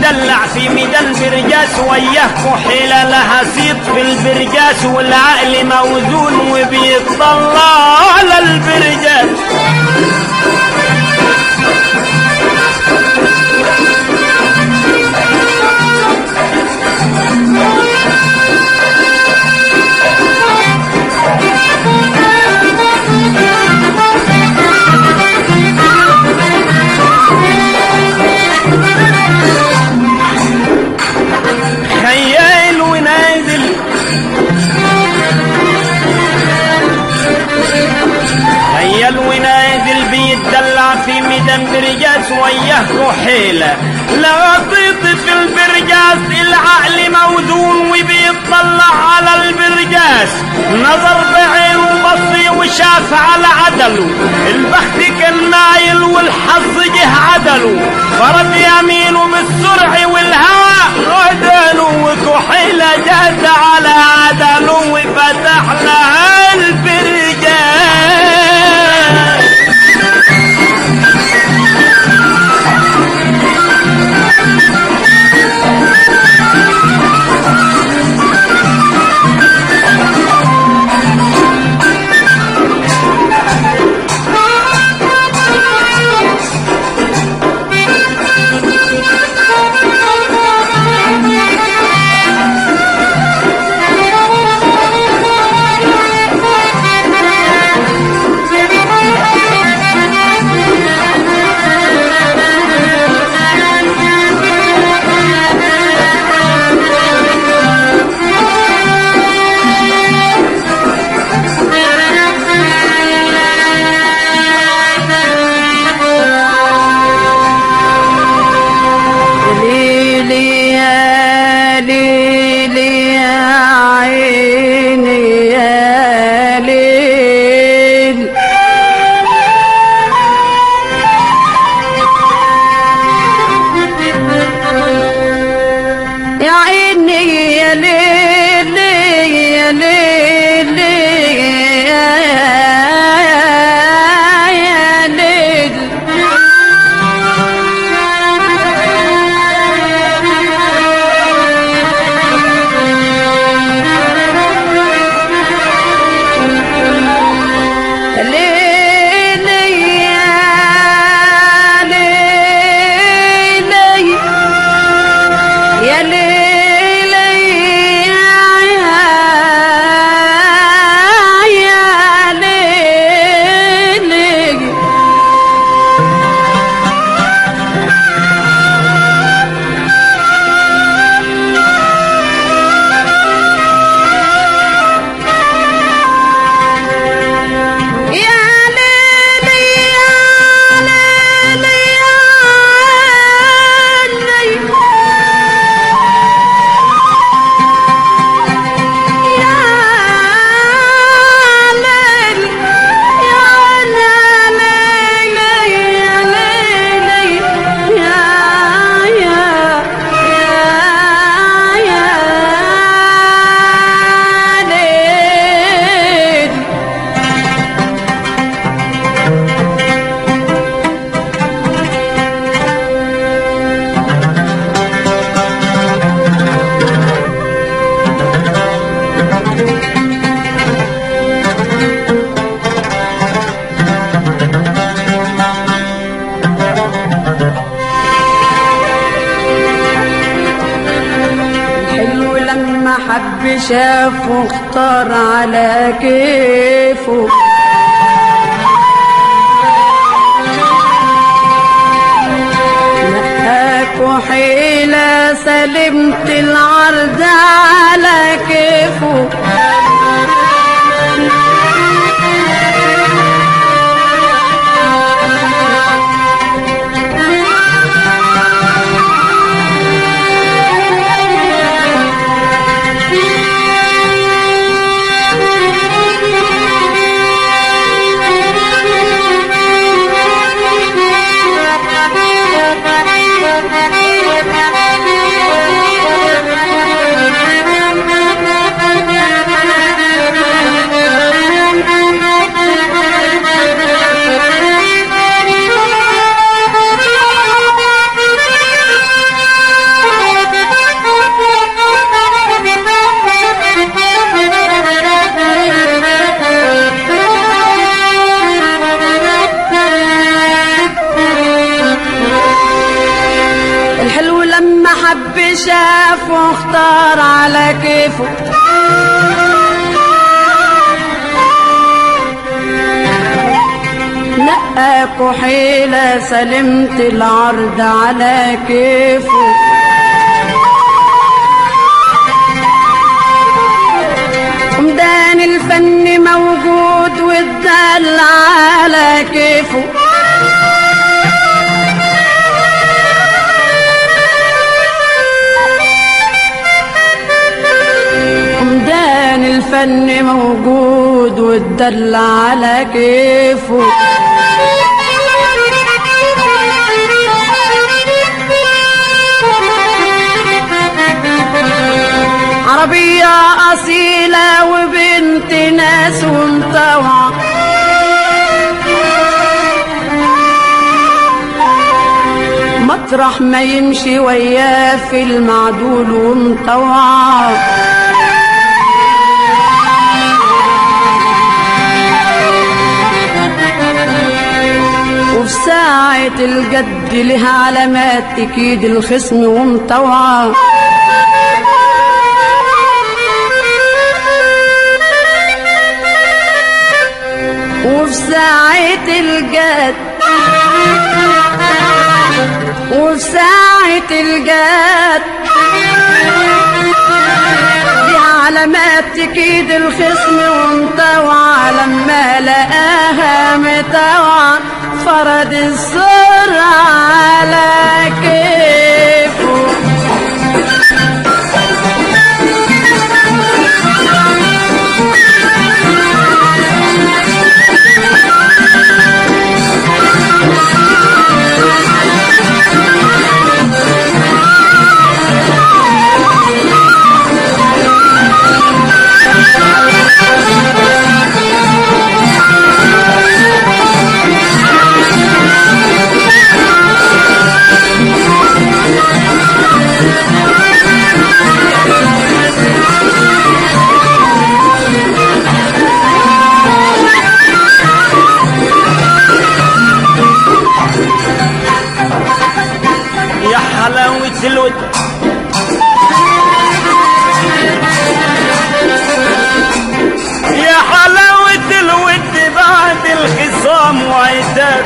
بيتدلع في ميدان برجاس وياه كحيلة لها صيت في البرجاس والعقل موزون وبيطلع على البرجاس خيال ونازل خيال ونازل بيتدلع في ميدان برجاس وياه كحيلة لغطيط في البرجاس العقل موزون وبيطلع على البرجاس نظر بعينه بصي وشاف على عدله البخت كان مايل والحظ جه عدله فرد يمينه بالسرع والهواء عدله وكحيلة جاز على عدله وفتح لها البرجاس ليلي يا ليلي يا عيني يا ليل يا عيني يا ليل يا ليل يا يا ليل ليلي يا ليلي يا ليلي يا يا ليلي يا ليلي يا ليلي يا ليلي يا ليلي يا ليلي يا ليلي يا يا يا يا ليلي الحلو لما حب شافه اختار على كيفه نقاك وحيلة سلمت العرض على كيفه Thank you. شاف واختار على كيفه نقاك حيلة سلمت العرض على كيفه ومدان الفن موجود والدل على كيفه ومدان الفن موجود والدل على كيفه عربية أصيلة وبنت ناس ومطوعة مطرح ما يمشي وياه في المعدول ومطوعة وفي ساعة الجد لها علامات تكيد الخصم ومطوعة وفي ساعة الجد وفي ساعة الجد دي علامات تكيد الخصم ومطوعة لما لقاها مطوعة فرد السرعة على كيفه يا حلاوة الود يا حلاوة الود بعد الخصام وعتاب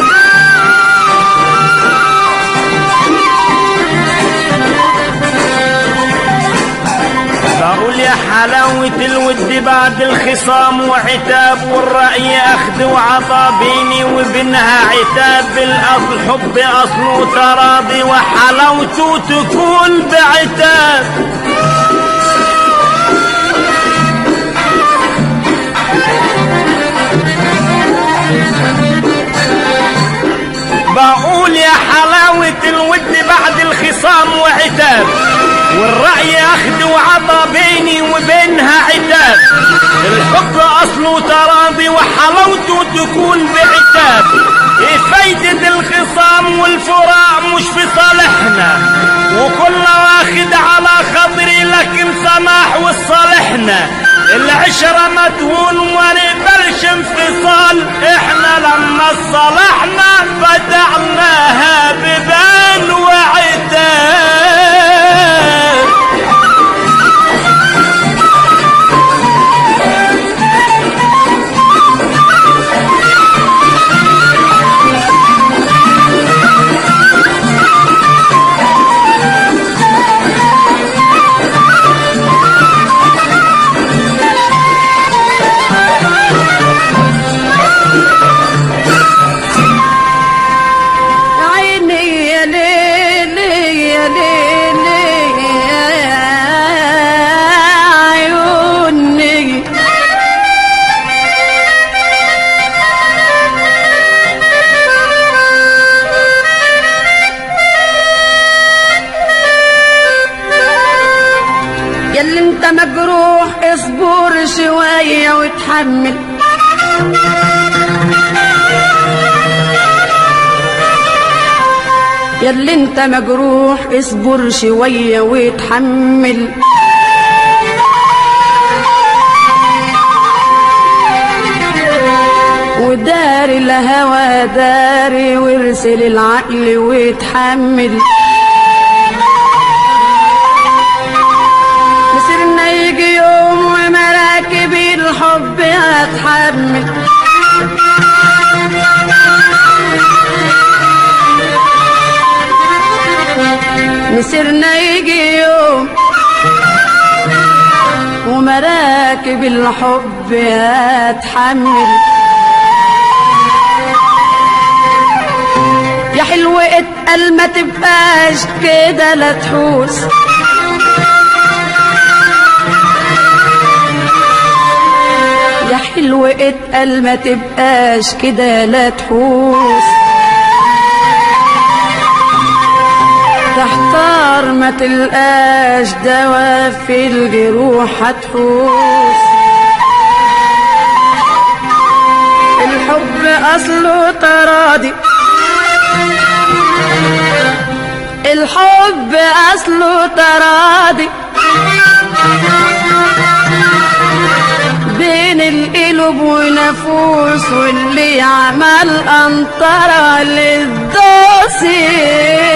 بقول يا حلاوة الود بعد الخصام وعتاب والرأي أخذ وعطا بيني وبينها عتاب الأصل حب أصله تراضي وحلاوته تكون بعتاب بقول يا حلاوة الود بعد الخصام وعتاب والرأي أخذ وعطى بيني وبينها عتاب الحب أصله تراضي وحلاوته تكون بعتاب إيه فايدة الخصام والفراق مش في صالحنا وكل واخد على خاطري لكن سماح وصالحنا العشرة مدهون ونقبلش انفصال احنا لما صلحنا فتحناها ببان وعتاب عيني يا ليلي يا ليلي يا عيوني ياللي انت مجروح اصبر شوية وتحمل ياللي انت مجروح اصبر شوية وتحمل وداري الهوى داري وارسل العقل وتحمل ومراكب الحب هتحمل مسيرنا يجي يوم ومراكب الحب هتحمل يا حلو اتقل ما تبقاش كده لا تحوس يا حلو اتقل ما تبقاش كده لا تحوس تحتار ما تلقاش دوا في الجروح هتحوس الحب اصله تراضي الحب اصله تراضي بين القلوب ونفوس واللي عمل قنطرة للدوسي